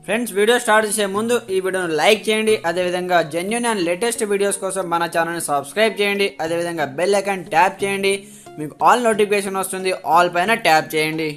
friends video start చేసే ముందు ఈ వీడియోను లైక్ చేయండి అదేవిధంగా జెన్యున్ అండ్ లేటెస్ట్ వీడియోస్ కోసం మన ఛానల్ని సబ్స్క్రైబ్ చేయండి అదేవిధంగా బెల్ ఐకాన్ ట్యాప్ చేయండి మీకు ఆల్ నోటిఫికేషన్ వస్తుంది ఆల్ పైన ట్యాప్ చేయండి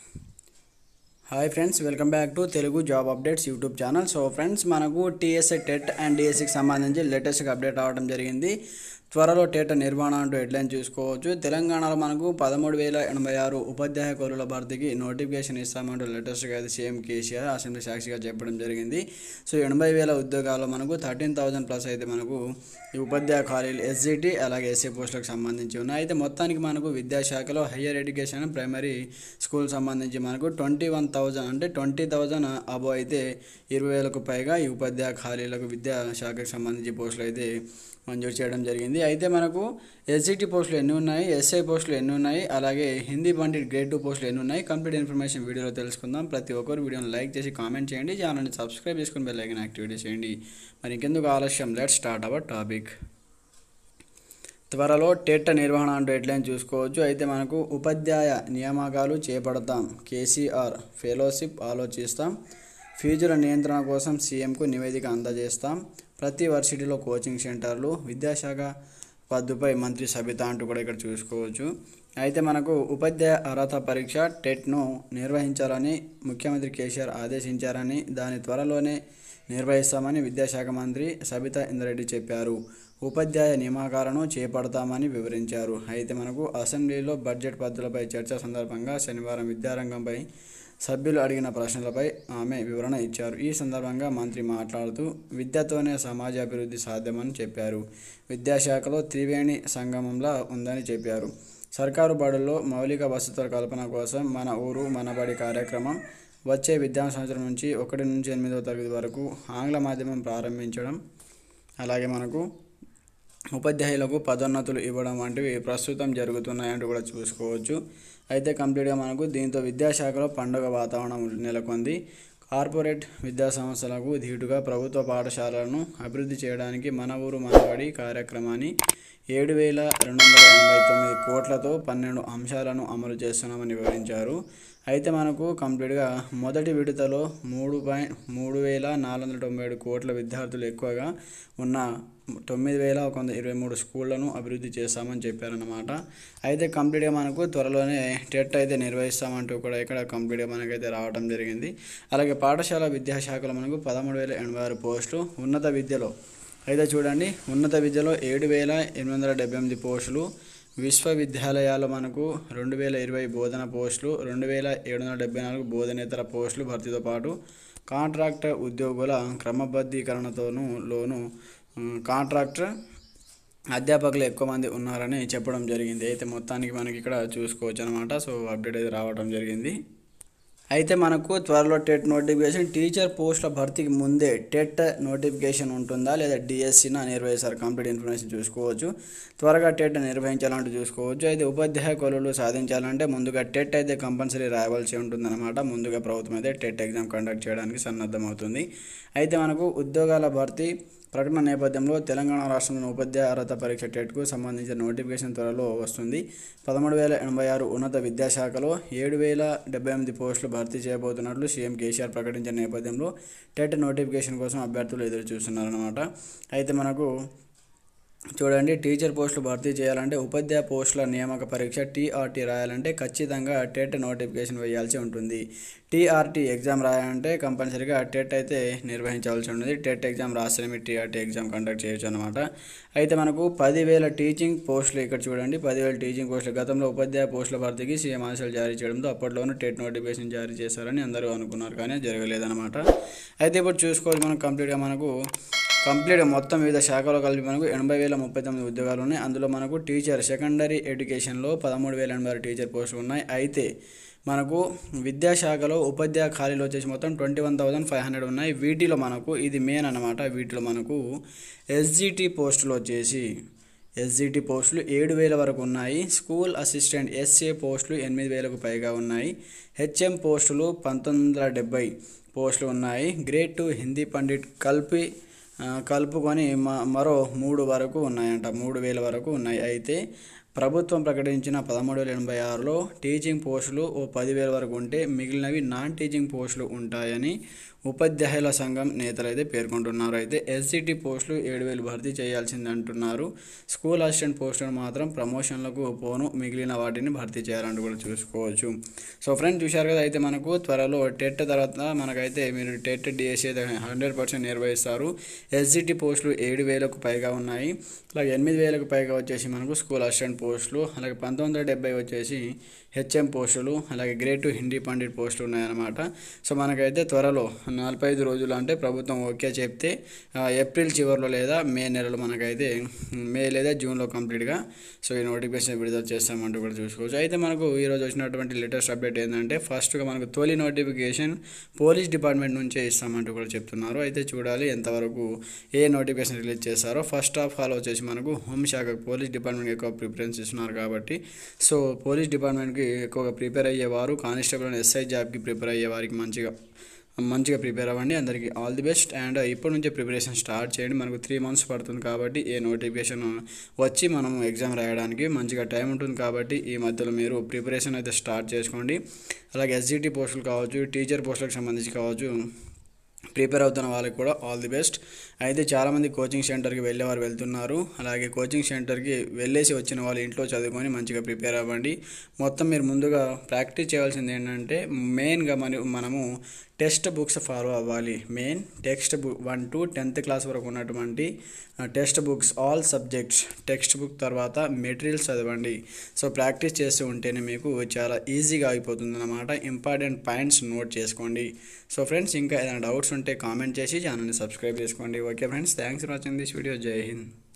hi friends welcome back to Telugu job updates YouTube channel so friends మనకు టీఎస్ఏ టెట్ అండ్ డిఎస్సికి సంబంధించి లేటెస్ట్గా అప్డేట్ అవ్వడం జరిగింది త్వరలో టేట నిర్వహణ అంటూ హెడ్లైన్ చూసుకోవచ్చు తెలంగాణలో మనకు పదమూడు వేల ఎనభై ఆరు ఉపాధ్యాయ కోరుల భర్తీకి నోటిఫికేషన్ ఇస్తామంటూ లేటెస్ట్గా అయితే సీఎం కేసీఆర్ అసెంబ్లీ సాక్షిగా చెప్పడం జరిగింది సో ఎనభై వేల ఉద్యోగాల్లో మనకు థర్టీన్ థౌజండ్ ప్లస్ అయితే మనకు ఈ ఉపాధ్యాయ ఖాళీలు ఎస్జిటి అలాగే ఎస్సీ పోస్టులకు సంబంధించి ఉన్నాయి అయితే మొత్తానికి మనకు విద్యాశాఖలో హయ్యర్ ఎడ్యుకేషన్ ప్రైమరీ స్కూల్ సంబంధించి మనకు ట్వంటీ వన్ థౌజండ్ అంటే ట్వంటీ థౌజండ్ అబో అయితే ఇరవై వేలకు పైగా ఈ ఉపాధ్యాయ ఖాళీలకు విద్యాశాఖకు సంబంధించి పోస్టులు అయితే మంజూరు చేయడం జరిగింది అయితే మనకు ఎస్జిటి పోస్టులు ఎన్ని ఉన్నాయి ఎస్ఐ పోస్టులు ఎన్ని ఉన్నాయి అలాగే హిందీ పండిట్ గ్రేడ్ టూ పోస్టులు ఎన్ని ఉన్నాయి కంప్లీట్ ఇన్ఫర్మేషన్ వీడియోలో తెలుసుకుందాం ప్రతి ఒక్కరు వీడియోని లైక్ చేసి కామెంట్ చేయండి ఛానల్ని సబ్స్క్రైబ్ చేసుకుని బెల్ ఐకన్ యాక్టివేట్ చేయండి మరి ఇంకెందుకు ఆలస్యం లెట్ స్టార్ట్ అవర్ టాపిక్ త్వరలో టెట్ నిర్వహణ అంటూ హెడ్లైన్ చూసుకోవచ్చు అయితే మనకు ఉపాధ్యాయ నియామకాలు చేపడతాం కేసీఆర్ ఫెలోషిప్ ఆలోచిస్తాం ఫీజుల నియంత్రణ కోసం సీఎంకు నివేదిక అందజేస్తాం ప్రతి వర్సిటీలో కోచింగ్ సెంటర్లు విద్యాశాఖ పద్దుపై మంత్రి సబిత అంటూ కూడా ఇక్కడ చూసుకోవచ్చు అయితే మనకు ఉపాధ్యాయ అర్హత పరీక్ష టెట్ను నిర్వహించాలని ముఖ్యమంత్రి కేసీఆర్ ఆదేశించారని దాని త్వరలోనే నిర్వహిస్తామని విద్యాశాఖ మంత్రి సబితా ఇంద్రెడ్డి చెప్పారు ఉపాధ్యాయ నియామకాలను చేపడతామని వివరించారు అయితే మనకు అసెంబ్లీలో బడ్జెట్ పద్ధతులపై చర్చ సందర్భంగా శనివారం విద్యారంగంపై సభ్యులు అడిగిన ప్రశ్నలపై ఆమె వివరణ ఇచ్చారు ఈ సందర్భంగా మంత్రి మాట్లాడుతూ విద్యతోనే సమాజ అభివృద్ధి సాధ్యమని చెప్పారు విద్యాశాఖలో త్రివేణి సంగమంలా ఉందని చెప్పారు సర్కారు బడుల్లో మౌలిక వసతుల కల్పన కోసం మన ఊరు మన బడి కార్యక్రమం వచ్చే విద్యా సంవత్సరం నుంచి ఒకటి నుంచి ఎనిమిదవ తరగతి వరకు ఆంగ్ల మాధ్యమం ప్రారంభించడం అలాగే మనకు ఉపాధ్యాయులకు పదోన్నతులు ఇవ్వడం వంటివి ప్రస్తుతం జరుగుతున్నాయంటూ కూడా చూసుకోవచ్చు అయితే కంప్లీట్గా మనకు దీంతో విద్యాశాఖలో పండుగ వాతావరణం నెలకొంది కార్పొరేట్ విద్యా సంస్థలకు ధీటుగా ప్రభుత్వ పాఠశాలలను అభివృద్ధి చేయడానికి మన ఊరు మనబడి కార్యక్రమాన్ని ఏడు వేల రెండు వందల ఎనభై తొమ్మిది కోట్లతో పన్నెండు అంశాలను అమలు చేస్తున్నామని వివరించారు అయితే మనకు కంప్లీట్గా మొదటి విడతలో మూడు పాయింట్ మూడు వేల నాలుగు వందల తొంభై ఏడు కోట్ల విద్యార్థులు ఎక్కువగా ఉన్న తొమ్మిది వేల ఒక వంద ఇరవై మూడు స్కూళ్లను అభివృద్ధి చేస్తామని చెప్పారన్నమాట అయితే కంప్లీట్గా మనకు త్వరలోనే టెట్ అయితే నిర్వహిస్తామంటూ కూడా ఇక్కడ కంప్లీట్గా మనకైతే రావడం జరిగింది అలాగే పాఠశాల విద్యాశాఖలో మనకు పదమూడు వేల ఎనభై ఆరు పోస్టులు ఉన్నత విద్యలో అయితే చూడండి ఉన్నత విద్యలో ఏడు వేల ఎనిమిది వందల డెబ్బై ఎనిమిది పోస్టులు విశ్వవిద్యాలయాల్లో మనకు రెండు వేల ఇరవై బోధన పోస్టులు రెండు వేల ఏడు వందల డెబ్బై నాలుగు బోధనేతర పోస్టులు భర్తీతో పాటు కాంట్రాక్టర్ ఉద్యోగుల క్రమబద్ధీకరణతోనూ లోను కాంట్రాక్టర్ అధ్యాపకులు ఎక్కువ మంది ఉన్నారని చెప్పడం జరిగింది అయితే మొత్తానికి మనకి ఇక్కడ చూసుకోవచ్చు అనమాట సో అప్డేట్ అయితే రావడం జరిగింది అయితే మనకు త్వరలో టెట్ నోటిఫికేషన్ టీచర్ పోస్టుల భర్తీకి ముందే టెట్ నోటిఫికేషన్ ఉంటుందా లేదా డిఎస్సినా నిర్వహిస్తారు కంప్లీట్ ఇన్ఫర్మేషన్ చూసుకోవచ్చు త్వరగా టెట్ నిర్వహించాలంటూ చూసుకోవచ్చు అయితే ఉపాధ్యాయ కొలువులు సాధించాలంటే ముందుగా టెట్ అయితే కంపల్సరీ రాయవలసి ఉంటుందన్నమాట ముందుగా ప్రభుత్వం అయితే టెట్ ఎగ్జామ్ కండక్ట్ చేయడానికి సన్నద్ధమవుతుంది అయితే మనకు ఉద్యోగాల భర్తీ ప్రకటన నేపథ్యంలో తెలంగాణ రాష్ట్రంలోని ఉపాధ్యాయ అర్హత పరీక్ష టెట్కు సంబంధించిన నోటిఫికేషన్ త్వరలో వస్తుంది పదమూడు వేల ఎనభై ఆరు ఉన్నత విద్యాశాఖలో ఏడు వేల డెబ్బై ఎనిమిది పోస్టులు భర్తీ చేయబోతున్నట్లు సీఎం కేసీఆర్ ప్రకటించిన నేపథ్యంలో టెట్ నోటిఫికేషన్ కోసం అభ్యర్థులు ఎదురు చూస్తున్నారన్నమాట అయితే మనకు చూడండి టీచర్ పోస్టులు భర్తీ చేయాలంటే ఉపాధ్యాయ పోస్టుల నియామక పరీక్ష టీఆర్టీ రాయాలంటే ఖచ్చితంగా టెట్ నోటిఫికేషన్ వేయాల్సి ఉంటుంది టీఆర్టీ ఎగ్జామ్ రాయాలంటే కంపల్సరీగా టెట్ అయితే నిర్వహించాల్సి ఉంటుంది టెట్ ఎగ్జామ్ రాస్తేనే మీరు టీఆర్టీ ఎగ్జామ్ కండక్ట్ చేయొచ్చు అనమాట అయితే మనకు పదివేల టీచింగ్ పోస్టులు ఇక్కడ చూడండి పదివేల టీచింగ్ పోస్టులు గతంలో ఉపాధ్యాయ పోస్టుల భర్తీకి సీఎం ఆదేశాలు జారీ చేయడంతో అప్పట్లోనూ టెట్ నోటిఫికేషన్ జారీ చేశారని అందరూ అనుకున్నారు కానీ జరగలేదన్నమాట అయితే ఇప్పుడు చూసుకోవాలి మనం కంప్లీట్గా మనకు కంప్లీట్ మొత్తం వివిధ శాఖలో కలిపి మనకు ఎనభై వేల ముప్పై తొమ్మిది ఉద్యోగాలు ఉన్నాయి అందులో మనకు టీచర్ సెకండరీ ఎడ్యుకేషన్లో పదమూడు వేల ఎనభై ఆరు టీచర్ పోస్టులు ఉన్నాయి అయితే మనకు విద్యాశాఖలో ఉపాధ్యాయ ఖాళీలు వచ్చేసి మొత్తం twenty one thousand five hundred ఉన్నాయి వీటిలో మనకు ఇది మెయిన్ అన్నమాట వీటిలో మనకు ఎస్జిటి పోస్టులు వచ్చేసి ఎస్జిటి పోస్టులు ఏడు వేల వరకు ఉన్నాయి స్కూల్ అసిస్టెంట్ ఎస్ఏ పోస్టులు ఎనిమిది వేలకు పైగా ఉన్నాయి హెచ్ఎం పోస్టులు పంతొమ్మిది వందల డెబ్బై పోస్టులు ఉన్నాయి గ్రేడ్ టూ హిందీ పండిట్ కలిపి ఆ, కలుపుకొని మ- మరో మూడు వరకు ఉన్నాయంట మూడు వేల వరకు ఉన్నాయి అయితే ప్రభుత్వం ప్రకటించిన పదమూడు వేల ఎనభై ఆరులో టీచింగ్ పోస్టులు ఓ పదివేల వరకు ఉంటే మిగిలినవి నాన్ టీచింగ్ పోస్టులు ఉంటాయని ఉపాధ్యాయుల సంఘం నేతలు అయితే పేర్కొంటున్నారు అయితే ఎస్సిటి పోస్టులు ఏడు వేలు భర్తీ చేయాల్సింది అంటున్నారు స్కూల్ అసిస్టెంట్ పోస్టులు మాత్రం ప్రమోషన్లకు పోను మిగిలిన వాటిని భర్తీ చేయాలంటూ కూడా చూసుకోవచ్చు సో ఫ్రెండ్ చూశారు కదా అయితే మనకు త్వరలో టెట్ తర్వాత మనకైతే మీరు టెట్ డిఎస్సి అయితే హండ్రెడ్ పర్సెంట్ నిర్వహిస్తారు ఎస్జిటి పోస్టులు ఏడు వేలకు పైగా ఉన్నాయి అలాగే ఎనిమిది వేలకు పైగా వచ్చేసి మనకు స్కూల్ అసిస్టెంట్ పోస్టులు అలాగే పంతొమ్మిది వందల డెబ్బై వచ్చేసి హెచ్ఎం పోస్టులు అలాగే గ్రేడ్ టు హిందీ పండిట్ పోస్టులు ఉన్నాయన్నమాట సో మనకైతే త్వరలో నలభై ఐదు రోజులు అంటే ప్రభుత్వం ఓకే చెప్తే ఆ, ఏప్రిల్ చివరిలో లేదా మే నెలలో మనకైతే మే లేదా జూన్లో కంప్లీట్గా సో ఈ నోటిఫికేషన్ విడుదల చేస్తామంటూ కూడా చూసుకోవచ్చు అయితే మనకు ఈరోజు వచ్చినటువంటి లేటెస్ట్ అప్డేట్ ఏంటంటే ఫస్ట్గా మనకు తొలి నోటిఫికేషన్ పోలీస్ డిపార్ట్మెంట్ నుంచే ఇస్తామంటూ కూడా చెప్తున్నారు అయితే చూడాలి ఎంతవరకు ఏ నోటిఫికేషన్ రిలీజ్ చేస్తారో ఫస్ట్ ఆఫ్ ఆల్ వచ్చేసి మనకు హోంశాఖ పోలీస్ డిపార్ట్మెంట్కి ఎక్కువ ప్రిఫరెన్స్ ఇస్తున్నారు కాబట్టి సో పోలీస్ డిపార్ట్మెంట్కి ఎక్కువగా ప్రిపేర్ అయ్యేవారు కానిస్టేబుల్ అండ్ ఎస్ఐ జాబ్కి ప్రిపేర్ అయ్యే వారికి మంచిగా మంచిగా ప్రిపేర్ అవ్వండి అందరికీ ఆల్ ది బెస్ట్ అండ్ ఇప్పటి నుంచే ప్రిపరేషన్ స్టార్ట్ చేయండి మనకు త్రీ మంత్స్ పడుతుంది కాబట్టి ఏ నోటిఫికేషన్ వచ్చి మనం ఎగ్జామ్ రాయడానికి మంచిగా టైం ఉంటుంది కాబట్టి ఈ మధ్యలో మీరు ప్రిపరేషన్ అయితే స్టార్ట్ చేసుకోండి అలాగే ఎస్జిటి పోస్టులు కావచ్చు టీచర్ పోస్టులకు సంబంధించి కావచ్చు ప్రిపేర్ అవుతున్న వాళ్ళకి కూడా ఆల్ ది బెస్ట్ అయితే చాలామంది కోచింగ్ సెంటర్కి వెళ్ళేవారు వెళ్తున్నారు అలాగే కోచింగ్ సెంటర్కి వెళ్ళేసి వచ్చిన వాళ్ళు ఇంట్లో చదువుకొని మంచిగా ప్రిపేర్ అవ్వండి మొత్తం మీరు ముందుగా ప్రాక్టీస్ చేయాల్సింది ఏంటంటే మెయిన్గా మన మనము టెక్స్ట్ బుక్స్ ఫాలో అవ్వాలి main text book one to tenth class వరకు ఉన్నటువంటి text books all subjects text book తర్వాత మెటీరియల్స్ చదవండి సో ప్రాక్టీస్ చేస్తూ ఉంటేనే మీకు చాలా ఈజీగా అయిపోతుంది అన్నమాట ఇంపార్టెంట్ పాయింట్స్ నోట్ చేసుకోండి సో ఫ్రెండ్స్ ఇంకా ఏదైనా డౌట్స్ ఉంటే కామెంట్ చేసి ఛానల్ని సబ్స్క్రైబ్ చేసుకోండి okay friends thanks for watching this video Jai Hind